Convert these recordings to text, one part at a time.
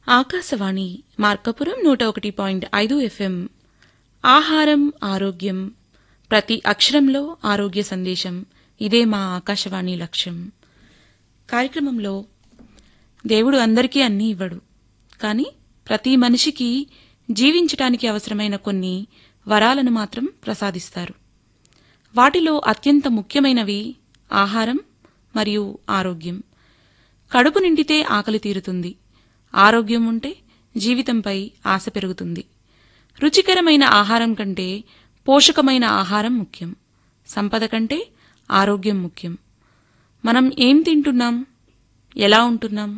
ఆకాశవాణి మార్కపురం నూట ఒకటి పాయింట్ ఐదు ఎఫ్ఎం ఆహారం ఆరోగ్యం ప్రతి అక్షరంలో ఆరోగ్య సందేశం ఇదే మా ఆకాశవాణి లక్ష్యం కార్యక్రమంలో దేవుడు అందరికీ అన్నీ ఇవ్వడు కానీ ప్రతి మనిషికి జీవించటానికి అవసరమైన కొన్ని వరాలను మాత్రం ప్రసాదిస్తారు వాటిలో అత్యంత ముఖ్యమైనవి ఆహారం మరియు ఆరోగ్యం కడుపు నిండితే ఆకలి తీరుతుంది ఆరోగ్యం ఉంటే జీవితంపై ఆశ పెరుగుతుంది రుచికరమైన ఆహారం కంటే పోషకమైన ఆహారం ముఖ్యం సంపద కంటే ఆరోగ్యం ముఖ్యం మనం ఏం తింటున్నాం ఎలా ఉంటున్నాం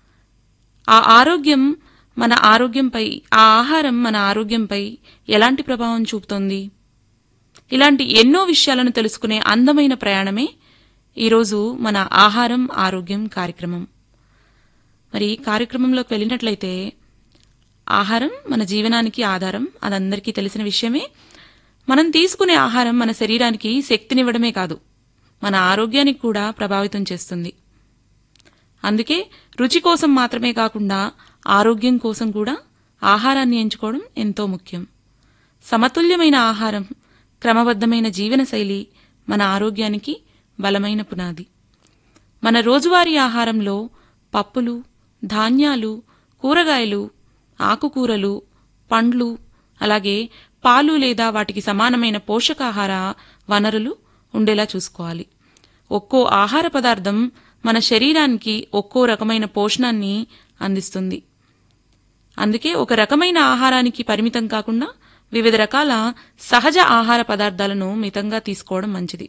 ఆ ఆరోగ్యం మన ఆరోగ్యంపై ఆ ఆహారం మన ఆరోగ్యంపై ఎలాంటి ప్రభావం చూపుతోంది ఇలాంటి ఎన్నో విషయాలను తెలుసుకునే అందమైన ప్రయాణమే ఈరోజు మన ఆహారం ఆరోగ్యం కార్యక్రమం మరి కార్యక్రమంలోకి వెళ్ళినట్లయితే ఆహారం మన జీవనానికి ఆధారం అదందరికీ తెలిసిన విషయమే మనం తీసుకునే ఆహారం మన శరీరానికి శక్తినివ్వడమే కాదు మన ఆరోగ్యానికి కూడా ప్రభావితం చేస్తుంది అందుకే రుచి కోసం మాత్రమే కాకుండా ఆరోగ్యం కోసం కూడా ఆహారాన్ని ఎంచుకోవడం ఎంతో ముఖ్యం సమతుల్యమైన ఆహారం క్రమబద్ధమైన జీవనశైలి మన ఆరోగ్యానికి బలమైన పునాది మన రోజువారీ ఆహారంలో పప్పులు ధాన్యాలు కూరగాయలు ఆకుకూరలు పండ్లు అలాగే పాలు లేదా వాటికి సమానమైన పోషకాహార వనరులు ఉండేలా చూసుకోవాలి ఒక్కో ఆహార పదార్థం మన శరీరానికి ఒక్కో రకమైన పోషణాన్ని అందిస్తుంది అందుకే ఒక రకమైన ఆహారానికి పరిమితం కాకుండా వివిధ రకాల సహజ ఆహార పదార్థాలను మితంగా తీసుకోవడం మంచిది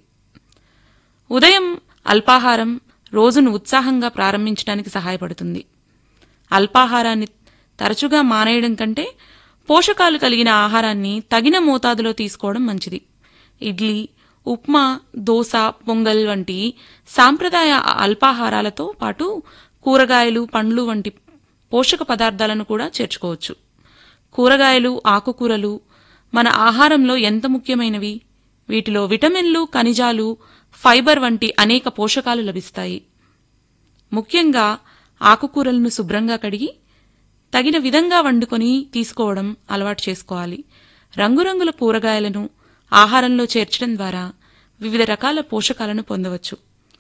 ఉదయం అల్పాహారం రోజును ఉత్సాహంగా ప్రారంభించడానికి సహాయపడుతుంది అల్పాహారాన్ని తరచుగా మానేయడం కంటే పోషకాలు కలిగిన ఆహారాన్ని తగిన మోతాదులో తీసుకోవడం మంచిది ఇడ్లీ ఉప్మా దోశ పొంగల్ వంటి సాంప్రదాయ అల్పాహారాలతో పాటు కూరగాయలు పండ్లు వంటి పోషక పదార్థాలను కూడా చేర్చుకోవచ్చు కూరగాయలు ఆకుకూరలు మన ఆహారంలో ఎంత ముఖ్యమైనవి వీటిలో విటమిన్లు ఖనిజాలు ఫైబర్ వంటి అనేక పోషకాలు లభిస్తాయి ముఖ్యంగా ఆకుకూరలను శుభ్రంగా కడిగి తగిన విధంగా వండుకొని తీసుకోవడం అలవాటు చేసుకోవాలి రంగురంగుల కూరగాయలను ఆహారంలో చేర్చడం ద్వారా వివిధ రకాల పోషకాలను పొందవచ్చు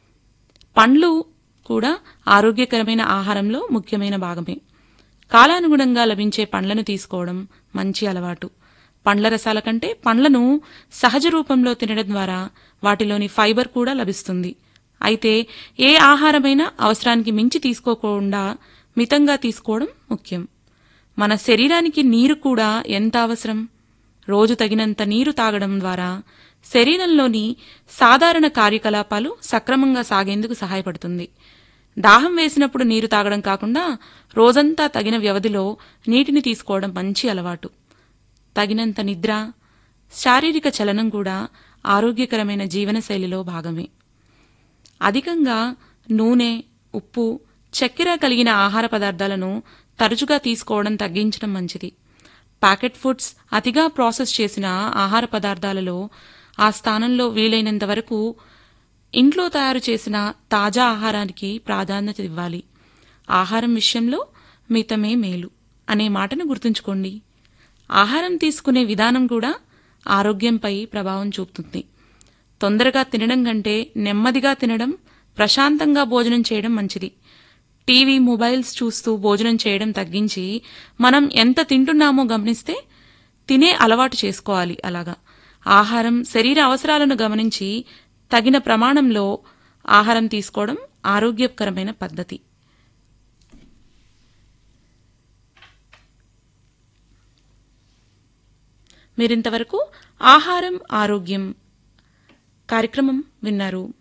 పండ్లు కూడా ఆరోగ్యకరమైన ఆహారంలో ముఖ్యమైన భాగమే కాలానుగుణంగా లభించే పండ్లను తీసుకోవడం మంచి అలవాటు పండ్ల రసాల కంటే పండ్లను సహజ రూపంలో తినడం ద్వారా వాటిలోని ఫైబర్ కూడా లభిస్తుంది అయితే ఏ ఆహారమైనా అవసరానికి మించి తీసుకోకుండా మితంగా తీసుకోవడం ముఖ్యం మన శరీరానికి నీరు కూడా ఎంత అవసరం రోజు తగినంత నీరు తాగడం ద్వారా శరీరంలోని సాధారణ కార్యకలాపాలు సక్రమంగా సాగేందుకు సహాయపడుతుంది దాహం వేసినప్పుడు నీరు తాగడం కాకుండా రోజంతా తగిన వ్యవధిలో నీటిని తీసుకోవడం మంచి అలవాటు తగినంత నిద్ర శారీరక చలనం కూడా ఆరోగ్యకరమైన జీవనశైలిలో భాగమే అధికంగా నూనె ఉప్పు చక్కెర కలిగిన ఆహార పదార్థాలను తరచుగా తీసుకోవడం తగ్గించడం మంచిది ప్యాకెట్ ఫుడ్స్ అతిగా ప్రాసెస్ చేసిన ఆహార పదార్థాలలో ఆ స్థానంలో వీలైనంత వరకు ఇంట్లో తయారు చేసిన తాజా ఆహారానికి ప్రాధాన్యత ఇవ్వాలి ఆహారం విషయంలో మితమే మేలు అనే మాటను గుర్తుంచుకోండి ఆహారం తీసుకునే విధానం కూడా ఆరోగ్యంపై ప్రభావం చూపుతుంది తొందరగా తినడం కంటే నెమ్మదిగా తినడం ప్రశాంతంగా భోజనం చేయడం మంచిది టీవీ మొబైల్స్ చూస్తూ భోజనం చేయడం తగ్గించి మనం ఎంత తింటున్నామో గమనిస్తే తినే అలవాటు చేసుకోవాలి అలాగా ఆహారం శరీర అవసరాలను గమనించి తగిన ప్రమాణంలో ఆహారం తీసుకోవడం ఆరోగ్యకరమైన పద్ధతి మీరింతవరకు ఆహారం ఆరోగ్యం కార్యక్రమం విన్నారు